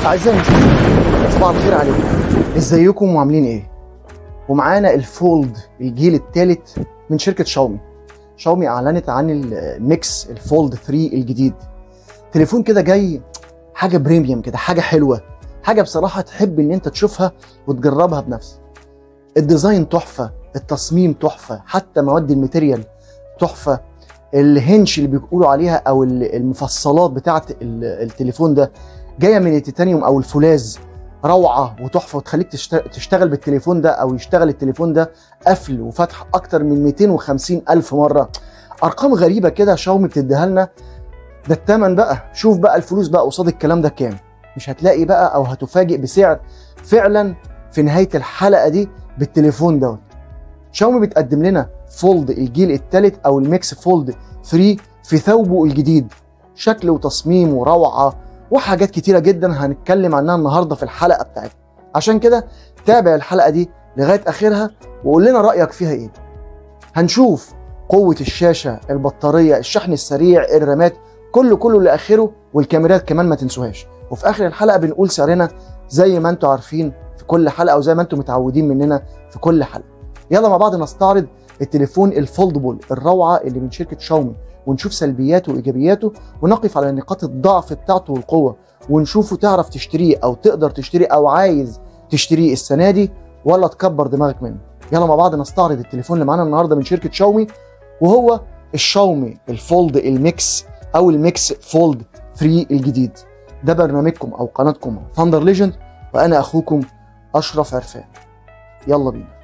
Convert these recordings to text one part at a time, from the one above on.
اعزائي المشاهدين صباح الخير عليكم ازيكم وعاملين ايه ومعانا الفولد الجيل الثالث من شركه شاومي شاومي اعلنت عن الميكس الفولد 3 الجديد تليفون كده جاي حاجه بريميوم كده حاجه حلوه حاجه بصراحه تحب ان انت تشوفها وتجربها بنفسك الديزاين تحفه التصميم تحفه حتى مواد الماتيريال تحفه الهنش اللي بيقولوا عليها او المفصلات بتاعه التليفون ده جايه من التيتانيوم او الفولاذ روعه وتحفه وتخليك تشتغل بالتليفون ده او يشتغل التليفون ده قفل وفتح اكتر من 250 الف مره ارقام غريبه كده شاومي بتديها لنا ده الثمن بقى شوف بقى الفلوس بقى قصاد الكلام ده كام مش هتلاقي بقى او هتفاجئ بسعر فعلا في نهايه الحلقه دي بالتليفون دوت شاومي بتقدم لنا فولد الجيل الثالث او الميكس فولد 3 في ثوبه الجديد شكل وتصميم وروعه وحاجات كتيره جدا هنتكلم عنها النهارده في الحلقه بتاعتنا عشان كده تابع الحلقه دي لغايه اخرها وقول لنا رايك فيها ايه هنشوف قوه الشاشه البطاريه الشحن السريع الرامات كله كله لاخره والكاميرات كمان ما تنسوهاش وفي اخر الحلقه بنقول سعرنا زي ما انتم عارفين في كل حلقه وزي ما انتم متعودين مننا في كل حلقه يلا مع بعض نستعرض التليفون الفولدبل الروعه اللي من شركه شاومي ونشوف سلبياته وايجابياته ونقف على نقاط الضعف بتاعته والقوه ونشوفه تعرف تشتريه او تقدر تشتريه او عايز تشتريه السنه دي ولا تكبر دماغك منه يلا مع بعض نستعرض التليفون اللي معانا النهارده من شركه شاومي وهو الشاومي الفولد الميكس او الميكس فولد 3 الجديد ده برنامجكم او قناتكم ثاندر ليجند وانا اخوكم اشرف عرفان يلا بينا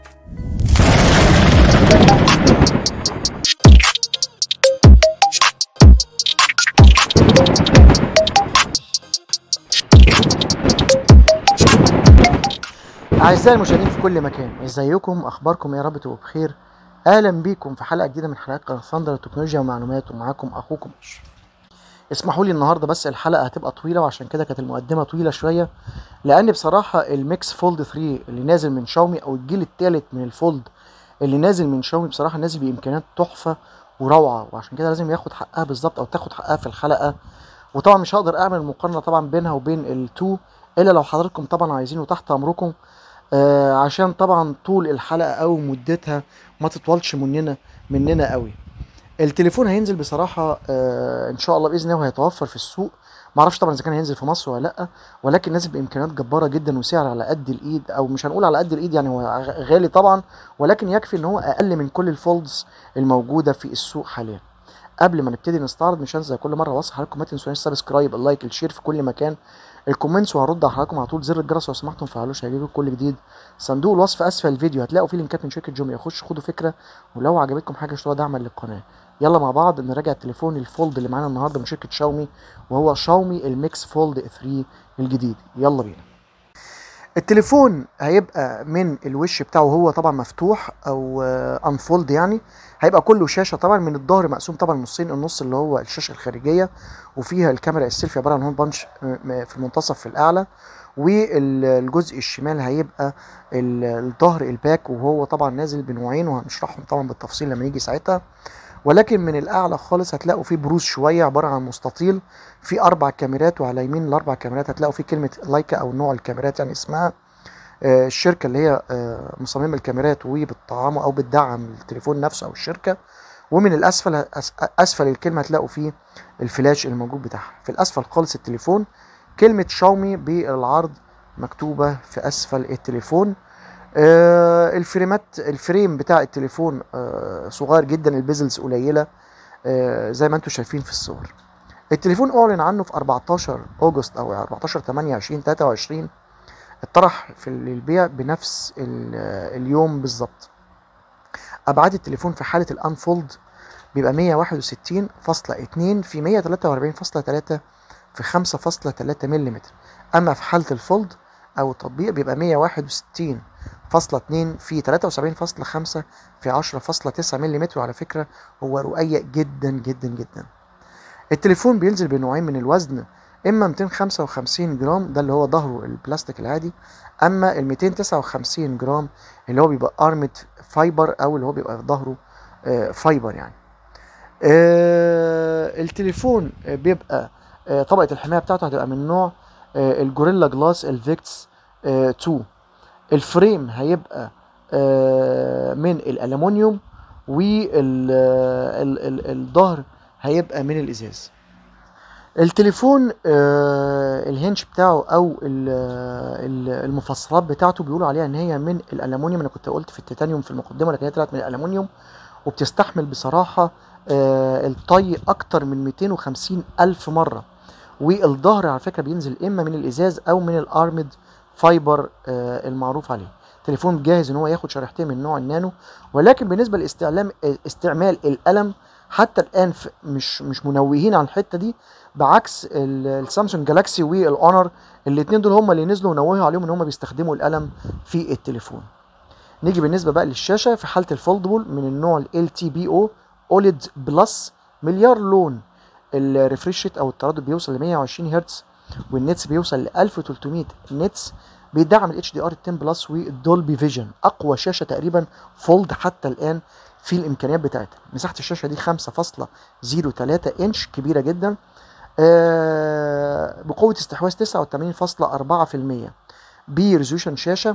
أعزائي المشاهدين في كل مكان ازيكم اخباركم يا رب تبقوا بخير اهلا بيكم في حلقه جديده من حلقات قناه ثاندر التكنولوجيا ومعلومات ومعاكم اخوكم اشرف اسمحوا لي النهارده بس الحلقه هتبقى طويله وعشان كده كانت المقدمه طويله شويه لان بصراحه الميكس فولد 3 اللي نازل من شاومي او الجيل الثالث من الفولد اللي نازل من شاومي بصراحه نازل بامكانيات تحفه وروعه وعشان كده لازم ياخد حقها بالظبط او تاخد حقها في الحلقه وطبعا مش هقدر اعمل مقارنه طبعا بينها وبين التو الا لو حضراتكم طبعا عايزينه تحت امركم آه عشان طبعا طول الحلقه او مدتها ما تطولش مننا مننا قوي التليفون هينزل بصراحه آه ان شاء الله باذن الله وهيتوفر في السوق ما اعرفش طبعا اذا كان هينزل في مصر ولا لا ولكن نازل بامكانيات جباره جدا وسعر على قد الايد او مش هنقول على قد الايد يعني هو غالي طبعا ولكن يكفي ان هو اقل من كل الفولدز الموجوده في السوق حاليا قبل ما نبتدي نستعرض مش هنسى كل مره اوصي حضراتكم ما تنسوناش سبسكرايب اللايك الشير في كل مكان الكومنتس وهرد على حضراتكم على طول زر الجرس لو سمحتم فعلوش هيجيلكم كل جديد صندوق الوصف اسفل الفيديو هتلاقوا فيه لينكات من شركه جوميا خشوا خدوا فكره ولو عجبتكم حاجه اشتروا دعما للقناه يلا مع بعض نراجع التليفون الفولد اللي معانا النهارده من شركه شاومي وهو شاومي الميكس فولد 3 الجديد يلا بينا التليفون هيبقى من الوش بتاعه هو طبعا مفتوح او انفولد يعني هيبقى كله شاشه طبعا من الظهر مقسوم طبعا نصين النص اللي هو الشاشه الخارجيه وفيها الكاميرا السيلفي عباره عن هون بانش في المنتصف في الاعلى والجزء الشمال هيبقى الظهر الباك وهو طبعا نازل بنوعين وهنشرحهم طبعا بالتفصيل لما يجي ساعتها ولكن من الاعلى خالص هتلاقوا فيه بروز شويه عباره عن مستطيل في اربع كاميرات وعلى يمين الاربع كاميرات هتلاقوا فيه كلمه لايكا او نوع الكاميرات يعني اسمها الشركه اللي هي مصممه الكاميرات وبتطعمه او بتدعم التليفون نفسه او الشركه ومن الاسفل اسفل الكلمه هتلاقوا فيه الفلاش الموجود بتاعها في الاسفل خالص التليفون كلمه شاومي بالعرض مكتوبه في اسفل التليفون آه الفريمات الفريم بتاع التليفون آه صغير جدا البيزلز قليله آه زي ما انتم شايفين في الصور التليفون اعلن عنه في 14 اوجست او 14 8 2023 اتطرح في البيع بنفس اليوم بالظبط ابعاد التليفون في حاله الانفولد بيبقى 161.2 في 143.3 في 5.3 ملم اما في حاله الفولد او التطبيق بيبقى 161 فاصلة اتنين في تلاتة وسبعين فاصلة خمسة في عشرة فاصلة تسعة ملم وعلى فكرة هو رقيق جدا جدا جدا التليفون بينزل بنوعين من الوزن اما 255 جرام ده اللي هو ظهره البلاستيك العادي اما ال 259 جرام اللي هو بيبقى ارمد فايبر او اللي هو بيبقى في ظهره آه، فايبر يعني آه، التليفون آه، بيبقى آه، طبقه الحمايه بتاعته هتبقى من نوع آه، الجوريلا جلاس الفيكتس آه، 2 الفريم هيبقى آه، من الالومنيوم والظهر هيبقى من الازاز التليفون آه، الهنش بتاعه او ال- ال- المفصلات بتاعته بيقولوا عليها ان هي من الالومنيوم انا كنت قلت في التيتانيوم في المقدمه لكن هي طلعت من الالومنيوم وبتستحمل بصراحه آه، الطي اكتر من 250 الف مره والظهر على فكره بينزل اما من الازاز او من الارمد فايبر آه، المعروف عليه تليفون جاهز ان هو ياخد شريحتين من نوع النانو ولكن بالنسبه لاستعلام استعمال القلم حتى الان ف- مش مش منوهين عن الحته دي بعكس ال- السامسونج جالاكسي والاونر الاثنين دول هم اللي نزلوا ونوهوا عليهم ان هم بيستخدموا القلم في التليفون نيجي بالنسبه بقى للشاشه في حاله الفولدبل من النوع ال تي بي او اوليد بلس مليار لون الريفريش ريت او التردد بيوصل ل 120 هرتز والنتس بيوصل ل 1300 نتس بيدعم الاتش دي ار 10 بلس والدولبي فيجن اقوى شاشه تقريبا فولد حتى الان في الامكانيات بتاعتها مساحه الشاشه دي 5.03 انش كبيره جدا آه، بقوه استحواذ 89.4% بريزولوشن شاشه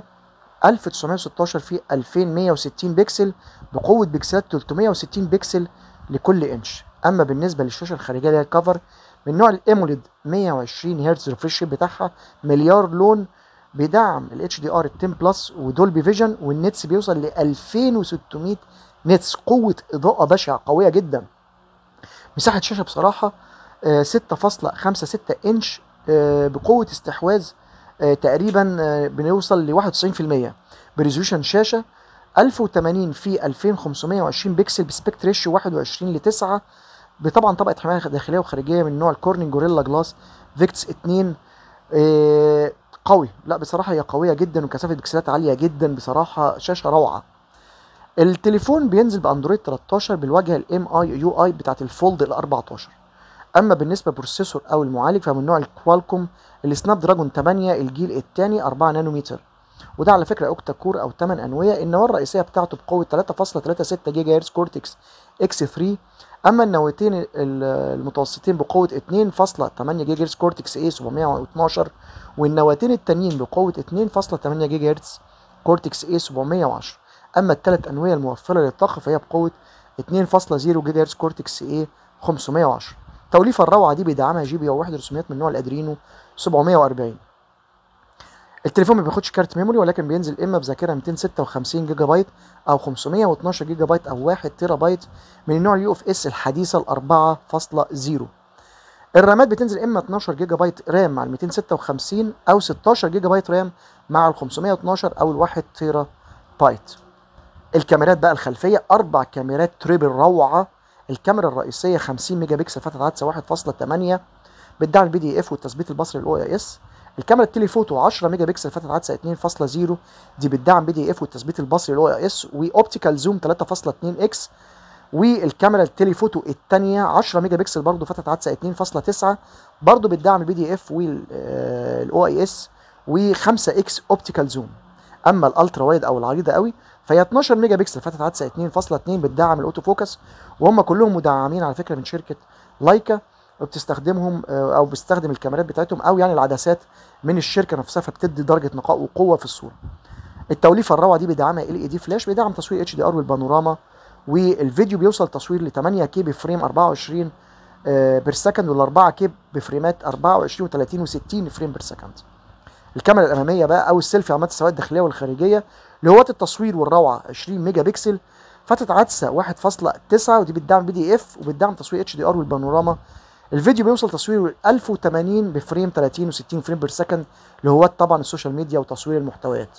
1916 في 2160 بكسل بقوه بكسلات 360 بكسل لكل انش اما بالنسبه للشاشه الخارجيه اللي هي الكفر من نوع الاموليد 120 هرتز ريفريش بتاعها مليار لون بيدعم الاتش دي ار 10 بلس ودولبي فيجن والنتس بيوصل ل 2600 نتس قوه اضاءه بشعه قويه جدا مساحه شاشه بصراحه آه، 6.56 انش آه، بقوه استحواذ آه، تقريبا آه، بنوصل ل 91% بريزولوشن شاشه 1080 في 2520 بكسل بسبكت ريشيو 21 ل 9 بطبعا طبقه حمايه داخليه وخارجيه من نوع الكورنينج جوريلا جلاس فيكتس 2 آه، قوي لا بصراحه هي قويه جدا وكثافه بكسلات عاليه جدا بصراحه شاشه روعه التليفون بينزل باندرويد 13 بالواجهه الام اي يو اي بتاعت الفولد ال 14 اما بالنسبه للبروسيسور او المعالج فمن نوع الكوالكوم السناب دراجون 8 الجيل الثاني 4 نانومتر وده على فكره اوكتا كور او 8 انويه النواه الرئيسيه بتاعته بقوه 3.36 جيجا هرتز كورتكس اكس 3 اما النواتين ال- المتوسطين بقوه 2.8 جيجا هرتز كورتكس اي 712 والنواتين التانيين بقوه 2.8 جيجا هرتز كورتكس اي 710 اما الثلاث انويه الموفره للطاقه فهي بقوه 2.0 جيجا هرتز كورتكس اي 510 التوليفه الروعه دي بيدعمها جي بي او 1 رسوميات من نوع الادرينو 740 التليفون ما بياخدش كارت ميموري ولكن بينزل اما بذاكره 256 جيجا بايت او 512 جيجا بايت او 1 تيرا بايت من النوع اليو اف اس الحديثه ال 4.0 الرامات بتنزل اما 12 جيجا بايت رام مع ال 256 او 16 جيجا بايت رام مع ال 512 او ال 1 تيرا بايت الكاميرات بقى الخلفيه اربع كاميرات تريبل روعه الكاميرا الرئيسيه 50 ميجا بكسل فتحه عدسه 1.8 بتدعم البي دي اف والتثبيت البصري الاو اي اس الكاميرا التليفوتو 10 ميجا بكسل فتحه عدسه 2.0 دي بتدعم بي دي اف والتثبيت البصري الاو اي اس واوبتيكال زوم 3.2 اكس والكاميرا التليفوتو الثانيه 10 ميجا بكسل برضه فتحه عدسه 2.9 برضه بتدعم البي دي اف والاو اي اس و5 اكس اوبتيكال زوم اما الالترا وايد او العريضه قوي فهي 12 ميجا بكسل فتحه عدسه 2.2 بتدعم الاوتو فوكس وهم كلهم مدعمين على فكره من شركه لايكا وبتستخدمهم آه، او بتستخدم الكاميرات بتاعتهم او يعني العدسات من الشركه نفسها فبتدي درجه نقاء وقوه في الصوره التوليفه الروعه دي بيدعمها ال اي دي فلاش بيدعم تصوير اتش دي ار والبانوراما والفيديو بيوصل تصوير ل 8 كي بفريم 24 آه، بير سكند وال 4 كي بفريمات 24 و30 و60 فريم بير سكند الكاميرا الاماميه بقى او السيلفي عامه سواء الداخليه والخارجيه لهواة التصوير والروعه 20 ميجا بكسل فتحه عدسه 1.9 ودي بتدعم بي دي اف وبتدعم تصوير اتش دي ار والبانوراما الفيديو بيوصل تصوير 1080 بفريم 30 و60 فريم بير سكند لهواة طبعا السوشيال ميديا وتصوير المحتويات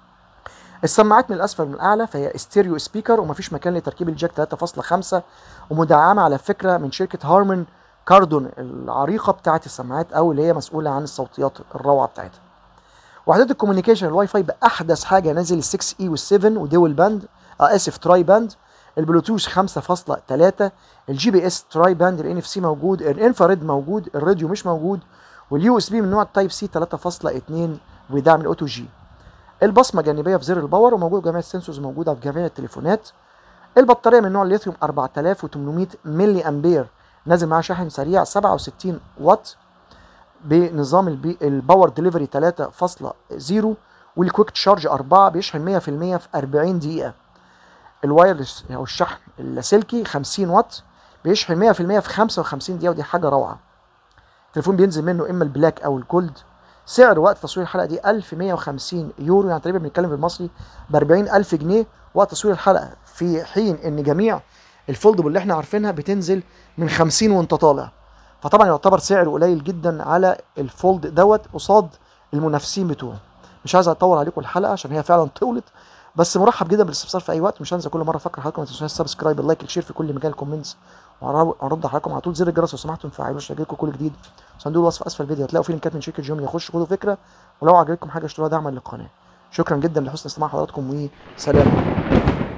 السماعات من الاسفل من الاعلى فهي ستيريو سبيكر ومفيش مكان لتركيب الجاك 3.5 ومدعمه على فكره من شركه هارمون كاردون العريقه بتاعه السماعات او اللي هي مسؤوله عن الصوتيات الروعه بتاعتها وحدات الكوميونيكيشن الواي فاي باحدث حاجه نازل ال 6 اي وال 7 ودول باند آه اسف تراي باند البلوتوث 5.3 الجي بي اس تراي باند الان اف سي موجود الانفراد موجود الراديو مش موجود واليو اس بي من نوع التايب سي 3.2 ويدعم الاوتو جي البصمه جانبيه في زر الباور وموجود جميع السنسورز موجوده في جميع التليفونات البطاريه من نوع الليثيوم 4800 ملي امبير نازل معاه شاحن سريع 67 واط بنظام البي الباور ديليفري 3.0 والكويك تشارج 4 بيشحن 100% في 40 دقيقه الوايرلس او الشحن اللاسلكي 50 واط بيشحن 100% في 55 دقيقه ودي حاجه روعه التليفون بينزل منه اما البلاك او الجولد سعر وقت تصوير الحلقه دي 1150 يورو يعني تقريبا بنتكلم بالمصري ب 40000 جنيه وقت تصوير الحلقه في حين ان جميع الفولدبل اللي احنا عارفينها بتنزل من 50 وانت طالع فطبعا يعتبر سعر قليل جدا على الفولد دوت قصاد المنافسين بتوعه مش عايز اطول عليكم الحلقه عشان هي فعلا طولت بس مرحب جدا بالاستفسار في اي وقت مش هنسى كل مره افكر حضراتكم ما تنسوش السبسكرايب اللايك الشير في كل مجال الكومنتس وارد حضراتكم على طول زر الجرس لو سمحتوا تفعلوا عشان يجيلكم كل جديد صندوق الوصف اسفل الفيديو هتلاقوا فيه لينكات من شركه جوميا خشوا خدوا فكره ولو عجبتكم حاجه اشتروها دعما للقناه شكرا جدا لحسن استماع حضراتكم وسلام